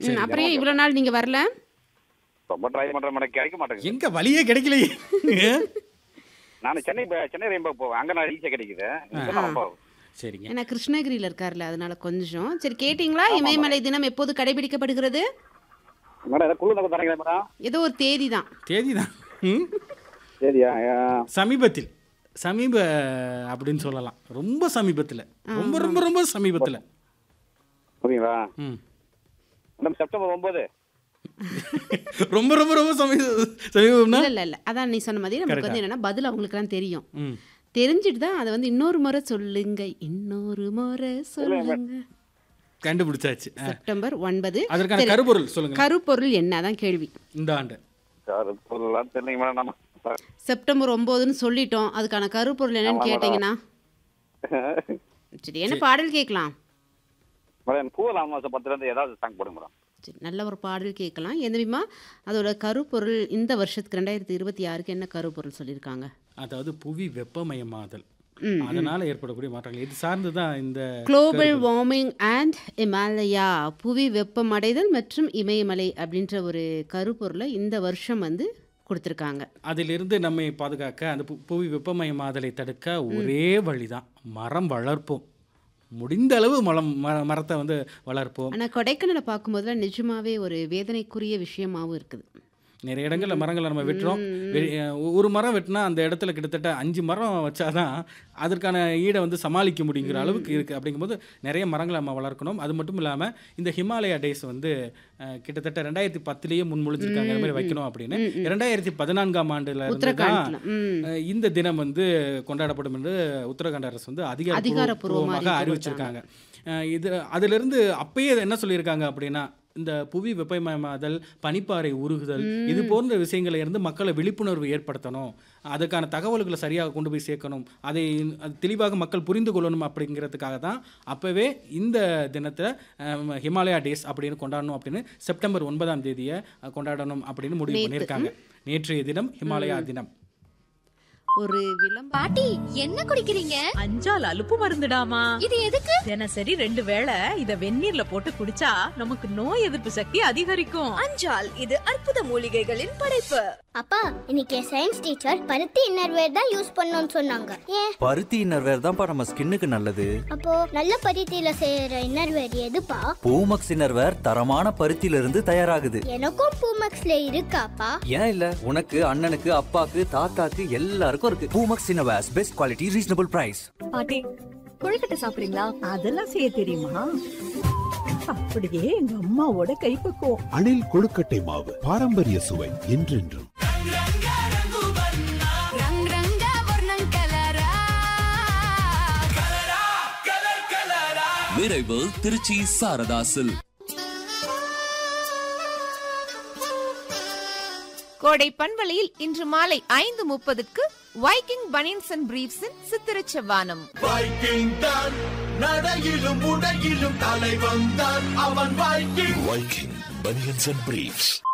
ம், அப்புறம் ஏன் இவ்வளோ நாள் நீங்கள் வரல ரொம்ப ட்ரை பண்றேன் மேடம் கிடைக்க மாட்டேங்குது எங்க வழியே கிடைக்கலையே நான் சென்னை ப- சென்னை ரெயின்போ போவேன் அங்க நான் ஈஸியா கிடைக்குது இங்க நான் ரொம்ப சரிங்க ஏன்னா கிருஷ்ணகிரியில் இருக்கார்ல அதனால கொஞ்சம் சரி கேட்டிங்களா இமயமலை தினம் எப்போது கடைபிடிக்கப்படுகிறது மேடம் ஏதாவது குழு நோக்கம் தரீங்களா மேடம் ஏதோ ஒரு தேதி தான் தேதி தான் ம்? சரியா சமீபத்தில் சமீப அப்படின்னு சொல்லலாம் ரொம்ப சமீபத்தில் ரொம்ப ரொம்ப ரொம்ப சமீபத்தில் ஓகேங்களா ம் மேடம் செப்டம்பர் ஒன்பது ரொம்ப ரொம்ப ரொம்ப சமீப சமீபம்னா இல்ல இல்ல இல்ல அதான் நீ சொன்ன மாதிரி நமக்கு வந்து என்னன்னா பதில் அவங்களுக்குலாம் தெரியும் ம் தெரிஞ்சுட்டு தான் அதை வந்து இன்னொரு முறை சொல்லுங்க இன்னொரு முறை சொல்லுங்க கண்டுபிடிச்சாச்சு ஆ. செப்டம்பர் ஒன்பது அதற்கான சரி. கருப்பொருள் சொல்லுங்க கருப்பொருள் என்ன அதான் கேள்வி இந்த ஆண்டு சார் பொருளாம் தெரியலைங்க மேடம் நம்ம செப்டம்பர் ஒன்பதுன்னு சொல்லிட்டோம் அதுக்கான கருப்பொருள் என்னன்னு கேட்டீங்கன்னா சரி என்ன பாடல் கேட்கலாம் மேடம் பூவல் அமாவாசை பத்துல இருந்து ஏதாவது சாங் போடுங்க மேடம் சரி நல்ல ஒரு பாடல் கேட்கலாம் எந்தவிமா அதோட கருப்பொருள் இந்த வருஷத்துக்கு ரெண்டாயிரத்தி இருபத்தி ஆறுக்கு என்ன கருப்பொருள் சொல்லியிருக்காங்க அதாவது புவி வெப்பமயமாதல் ம், அதனால ஏற்படக்கூடிய மாற்றங்கள் இது சார்ந்து தான் இந்த குளோபல் வார்மிங் அண்ட் இமாலயா புவி வெப்பமடைதல் மற்றும் இமயமலை அப்படின்ற ஒரு கருப்பொருளை இந்த வருஷம் வந்து கொடுத்துருக்காங்க அதிலிருந்து நம்மை பாதுகாக்க அந்த பு- புவி வெப்பமயமாதலை தடுக்க ஒரே வழிதான் மரம் வளர்ப்போம் முடிந்த அளவு மலம் ம- மரத்தை வந்து வளர்ப்போம் ஆனால் கொடைக்கானலை பார்க்கும்போதுலாம் நிஜமாவே ஒரு வேதனைக்குரிய விஷயமாவும் இருக்குது நிறைய இடங்கள்ல மரங்களை நம்ம வெட்டுறோம் வெ- அஹ் ஒரு மரம் வெட்டினா அந்த இடத்துல கிட்டத்தட்ட அஞ்சு மரம் வச்சாதான் அதற்கான ஈடை வந்து சமாளிக்க முடியுங்கிற அளவுக்கு இருக்கு அப்படிங்கும்போது நிறைய மரங்களை நம்ம வளர்க்கணும் அது மட்டும் இல்லாம இந்த ஹிமாலயா டேஸ் வந்து அஹ், கிட்டத்தட்ட ரெண்டாயிரத்தி பத்துலேயே முன்மொழிஞ்சிருக்காங்க இந்த மாதிரி வைக்கணும் அப்படின்னு ரெண்டாயிரத்தி பதினான்காம் ஆண்டுல இருந்து தான் உத்தரகாண்ட்ல ம் அஹ், இந்த தினம் வந்து கொண்டாடப்படும் என்று உத்தரகாண்ட் அரசு வந்து அதிகாரப்பூர்வமா அதிகாரப்பூர்வமாக அறிவிப்பு அறிவிச்சிருக்காங்க அஹ், இது அதிலிருந்து அப்பயே என்ன சொல்லியிருக்காங்க அப்படின்னா இந்த புவி வெப்பமயமாதல் பனிப்பாறை உருகுதல் இது போன்ற விஷயங்களை இருந்து மக்களை விழிப்புணர்வு ஏற்படுத்தணும் அதுக்கான தகவல்களை சரியாக கொண்டு போய் சேர்க்கணும் அதை அது தெளிவாக மக்கள் புரிந்து கொள்ளணும் அப்படிங்கிறதுக்காக தான் அப்போவே இந்த தினத்தை அஹ், ஹிமாலயா டேஸ் அப்படின்னு கொண்டாடணும் அப்படின்னு செப்டம்பர் ஒன்பதாம் தேதியை அஹ், கொண்டாடணும் அப்படின்னு முடிவு பண்ணியிருக்காங்க நேற்றைய தினம் ஹிமாலயா தினம் ஒரு விளம்பரம் பாட்டி என்ன குடிக்கிறீங்க அஞ்சால் அலுப்பு மருந்துடாமா இது எதுக்கு தினசரி ரெண்டு வேளை இத வெந்நீர்ல போட்டு குடிச்சா நமக்கு நோய் எதிர்ப்பு சக்தி அதிகரிக்கும் அஞ்சால் இது அற்புத மூலிகைகளின் படைப்பு அப்பா இன்னைக்கு சயின்ஸ் டீச்சர் பருத்தி இன்னர்வேர் தான் யூஸ் பண்ணணும்னு சொன்னாங்க ஏன் பருத்தி இன்னர்வேர் தான்ப்பா நம்ம ஸ்கின்னுக்கு நல்லது அப்போ நல்ல பருத்தியில செய்யற இன்னர்வேர் எதுப்பா பூமக்ஸ் இன்னர்வேர் தரமான பருத்தியில இருந்து தயாராகுது எனக்கும் பூமக்ஸ்ல இருக்காப்பா ஏன் இல்ல உனக்கு அண்ணனுக்கு அப்பாக்கு தாத்தாக்கு எல்லாருக்கும் இருக்கு Poomex innerwears best quality reasonable price பாட்டி கொழுக்கட்டை சாப்பிடுறீங்களா அதெல்லாம் செய்ய தெரியுமா அப்படியே எங்க அம்மாவோட கைப்பக்குவம் அணில் கொழுக்கட்டை மாவு பாரம்பரிய சுவை என்றென்றும் ரங் ரங்க வர்ணம் கலரா விரைவு திருச்சி சாரதாசில் கோடை பண்பலையில் இன்று மாலை ஐந்து முப்பதுக்கு வைக்கிங் பனியன்ஸ் அண்ட் பிரீவ்ஸின் சித்திரச் செவ்வானம் வைக்கிங் தான் நடையிலும் உடையிலும் தலை வந்தான் அவன் Viking Viking banians and briefs